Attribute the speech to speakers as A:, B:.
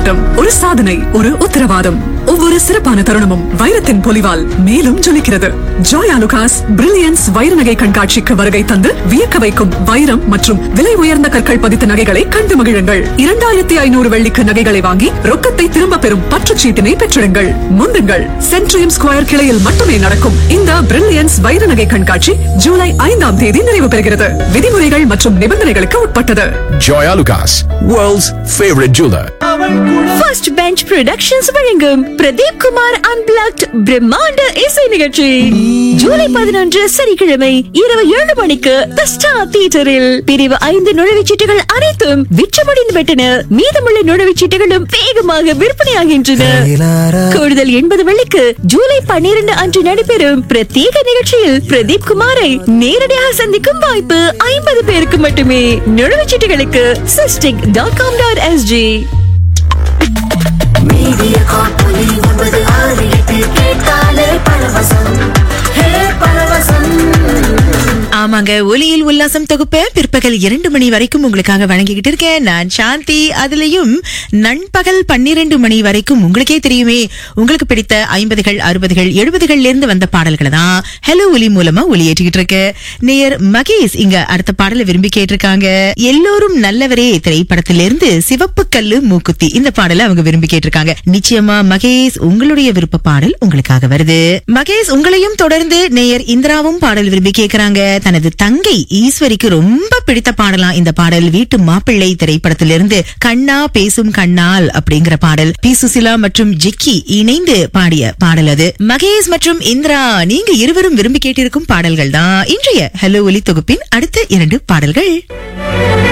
A: கொண்டாட்டம் ஒரு சாதனை ஒரு உத்தரவாதம் ஒவ்வொரு சிறப்பான தருணமும் வைரத்தின் பொலிவால் மேலும் ஜொலிக்கிறது ஜோயா லுகாஸ் பிரில்லியன்ஸ் வைர நகை கண்காட்சிக்கு வருகை தந்து வியக்க வைக்கும் வைரம் மற்றும் விலை உயர்ந்த கற்கள் பதித்த நகைகளை கண்டு மகிழுங்கள் இரண்டாயிரத்தி ஐநூறு வெள்ளிக்கு நகைகளை வாங்கி ரொக்கத்தை திரும்ப பெறும் பற்றுச்சீட்டினை பெற்றிடுங்கள் முந்துங்கள் சென்ட்ரியம் ஸ்கொயர் கிளையில் மட்டுமே நடக்கும் இந்த பிரில்லியன்ஸ் வைர நகை கண்காட்சி ஜூலை ஐந்தாம் தேதி நிறைவு பெறுகிறது விதிமுறைகள் மற்றும் நிபந்தனைகளுக்கு உட்பட்டது
B: Joya Lucas, world's favorite jeweler.
C: First bench productions வழங்கும் பிரதீப் குமார் அன்பிளாக்ட் பிரம்மாண்ட இசை நிகழ்ச்சி ஜூலை பதினொன்று சனிக்கிழமை இரவு ஏழு மணிக்கு தி ஸ்டார் தியேட்டரில் பிரிவு ஐந்து நுழைவுச்சீட்டுகள் அனைத்தும் விற்று முடிந்து விட்டன மீதமுள்ள நுழைவுச்சீட்டுகளும் வேகமாக விற்பனையாகின்றன கூடுதல் எண்பது வெள்ளிக்கு ஜூலை பன்னிரண்டு அன்று நடைபெறும் பிரத்யேக நிகழ்ச்சியில் பிரதீப் குமாரை நேரடியாக சந்திக்கும் வாய்ப்பு ஐம்பது பேருக்கு மட்டுமே நுழைவுச்சீட்டுகளுக்கு SISTIC dot com dot SG
D: media காப்பொலி ஒன்பது ஆறு எட்டு கேட்டாலே பரவசம் ஹே பரவசம்
E: ஆமாங்க ஒலியில் உல்லாசம் தொகுப்ப பிற்பகல் இரண்டு மணி வரைக்கும் உங்களுக்காக வழங்கிக்கிட்டு இருக்கேன் நான் சாந்தி அதுலயும் நண்பகல் பன்னிரண்டு மணி வரைக்கும் உங்களுக்கே தெரியுமே உங்களுக்கு பிடித்த ஐம்பதுகள் அறுபதுகள் எழுபதுகள்ல இருந்து வந்த பாடல்களை தான் ஹலோ ஒலி மூலமா ஒலியேற்றிக்கிட்டு இருக்கு நேயர் மகேஷ் இங்க அடுத்த பாடலை விரும்பி கேட்டிருக்காங்க எல்லோரும் நல்லவரே திரைப்படத்திலிருந்து சிவப்பு கல்லு மூக்குத்தி இந்த பாடலை அவங்க விரும்பி கேட்டிருக்காங்க நிச்சயமா மகேஷ் உங்களுடைய விருப்ப பாடல் உங்களுக்காக வருது மகேஷ் உங்களையும் தொடர்ந்து நேயர் இந்திராவும் பாடல் விரும்பி கேக்குறாங்க தனது தங்கை ஈஸ்வரிக்கு ரொம்ப பிடித்த பாடலாம் இந்த பாடல் வீட்டு மாப்பிள்ளை திரைப்படத்திலிருந்து கண்ணா பேசும் கண்ணால் அப்படிங்கிற பாடல் பி சுசிலா மற்றும் ஜிக்கி இணைந்து பாடிய பாடல் அது மகேஷ் மற்றும் இந்திரா நீங்க இருவரும் விரும்பி கேட்டிருக்கும் பாடல்கள் தான் இன்றைய ஹலோ ஒலி தொகுப்பின் அடுத்த இரண்டு பாடல்கள்